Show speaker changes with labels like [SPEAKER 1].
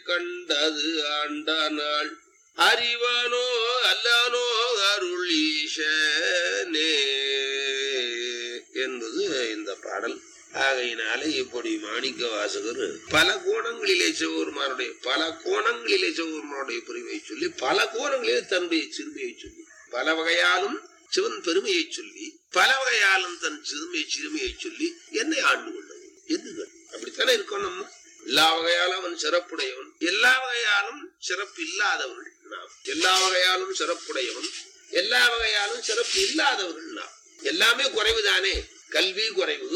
[SPEAKER 1] கண்டது ஆண்ட நாள் அறிவானோ அல்லனோ அருளீஷனே என்பது இந்த பாடல் ஆகையினால இப்படி மாணிக்க வாசகர் பல கோணங்களிலே சிவபெருமானுடைய பல கோணங்களிலே சிவபெருமானுடைய பெருமையை சொல்லி பல கோணங்களிலே தன்னுடைய சிறுமையை சொல்லி பல வகையாலும் சிவன் பெருமையை சொல்லி பல வகையாலும் தன் சிறுமை சிறுமையை சொல்லி என்னை ஆண்டு கொண்டது என்று அப்படித்தானே இருக்கோம் நம்ம எல்லா வகையாலும் அவன் சிறப்புடையவன் எல்லா வகையாலும் சிறப்பு இல்லாதவர்கள் நாம் எல்லா வகையாலும் சிறப்புடையவன் எல்லா வகையாலும் சிறப்பு இல்லாதவர்கள் நாம் எல்லாமே குறைவுதானே கல்வி குறைவு